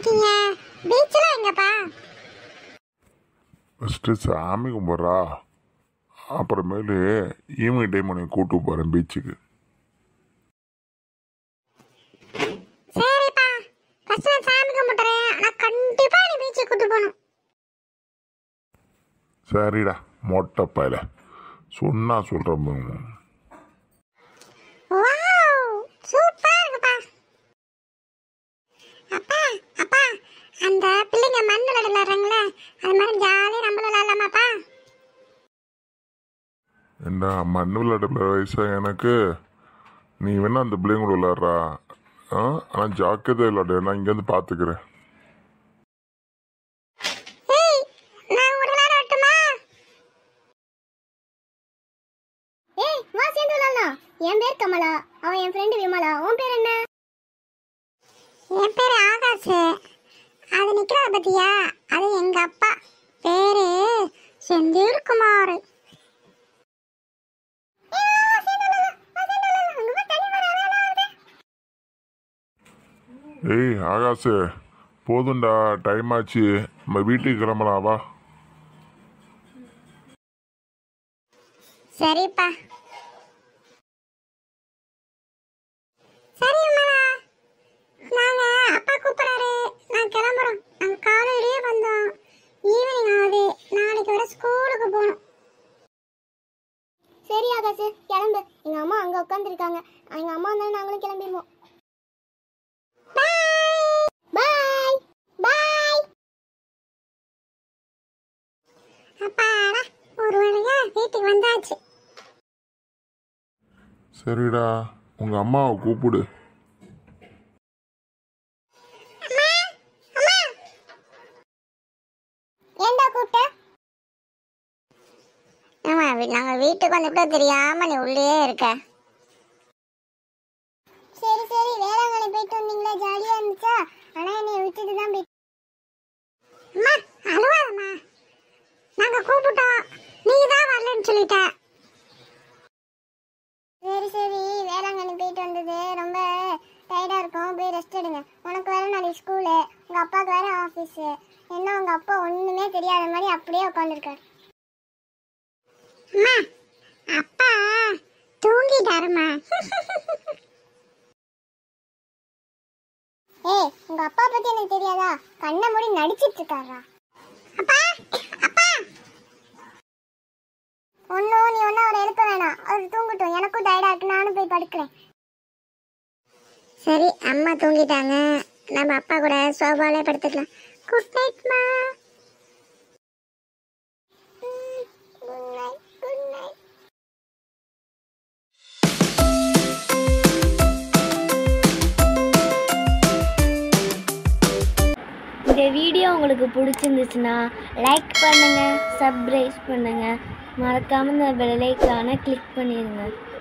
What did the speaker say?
இருக்கீங்க பீச்லாம் எங்கப்பா ஃபஸ்ட்டு சாமி கும்பிட்றா அப்புறமேலு ஈவினிங் டைம் உன்னை கூட்டு போகிறேன் பீச்சுக்கு சரிப்பா ஃபர்ஸ்ட் நான் சாமி கும்பிட்டுறேன் ஆனால் கண்டிப்பாக நீ பீச்சுக்கு கூட்டு போகணும் சரிடா மொட்டை பயல சொன்னா சொல்கிறேன் வாவ் சூப்பரா இருக்குப்பா அப்பா அப்பா அந்த பிள்ளைங்க மண் விளையாடுறாங்களே அது மாதிரி ஜாலியாக நம்மளும் விளையாடலாமாப்பா என்ன மண் விளையாடுற வயசா எனக்கு நீ வேணா அந்த பிள்ளைங்க கூட விளையாடுறா ஆ ஆனால் ஜாக்கிரதை விளையாடு நான் இங்கேருந்து பார்த்துக்கிறேன் ஏய் நான் ஒரு விளையாட வரட்டுமா ஏய் வா சேர்ந்து விளையாடலாம் என் பேர் கமலா அவன் என் ஃப்ரெண்டு விமலா உன் பேர் என்ன என் பேர் ஆகாஷ் அது நிக்கிறத பத்தியா அது எங்க அப்பா பேரு செந்தில்குமார் ஏய் ஆகாசு போதும்டா டைம் ஆச்சு நம்ம வீட்டுக்கு கிளம்பலாம் வா சரிப்பா சரி அம்மாளா நாங்க அப்பா கூப்பிடுறாரு நான் கிளம்புறோம் நாங்க காலையிலேயே வந்தோம் ஈவினிங் ஆகுது நாளைக்கு வர ஸ்கூலுக்கு போகணும் சரி ஆகாஷ் கிளம்பு எங்க அம்மா அங்க உட்காந்துருக்காங்க எங்க அம்மா வந்தாலும் நாங்களும் கிளம்பிடுவோம் பாய் பாய் அப்பாடா ஒரு வழியா வீட்டுக்கு வந்தாச்சு சரிடா உங்க அம்மாவை கூப்பிடு அம்மா அம்மா ஏன்டா கூப்பிட்ட ஆமா நாங்க வீட்டுக்கு வந்து கூட தெரியாம நீ உள்ளே இருக்க சரி சரி வேளாங்கண்ணி போயிட்டு வந்தீங்களா ஜாலியா இருந்துச்சா ஆனா என்னை விட்டுட்டு தான் போயிட்டு அம்மா அழுவாதம்மா நாங்க கூப்பிட்டோம் நீ தான் வரலன்னு சொல்லிட்ட சரி சரி வேளாங்கண்ணி போயிட்டு வந்தது ரொம்ப டயர்டா இருக்கும் போய் ரெஸ்ட் எடுங்க உனக்கு வேற நாளைக்கு ஸ்கூலு உங்க அப்பாவுக்கு வேற ஆஃபீஸ் என்ன உங்க அப்பா ஒண்ணுமே தெரியாத மாதிரி அப்படியே உட்காந்துருக்காரு அம்மா அப்பா தூங்கிட்டாருமா ஏய் உங்க அப்பா பத்தி எனக்கு தெரியாதா கண்ணை மூடி நடிச்சிட்டு இருக்காரா அப்பா அப்பா ஒன்னும் நீ ஒன்னும் அவரை எழுப்ப வேணாம் அவர் தூங்கட்டும் எனக்கும் டயர்டா இருக்கு நானும் போய் படுக்கிறேன் சரி அம்மா தூங்கிட்டாங்க நம்ம அப்பா கூட சோபாலே படுத்துக்கலாம் குட் நைட்மா குட் நைட் குட் நைட் இந்த வீடியோ உங்களுக்கு பிடிச்சிருந்துச்சுன்னா லைக் பண்ணுங்கள் சப்ஸ்கிரைப் பண்ணுங்கள் மறக்காமல் இந்த பெல் ஐக்கானை கிளிக் பண்ணிடுங்க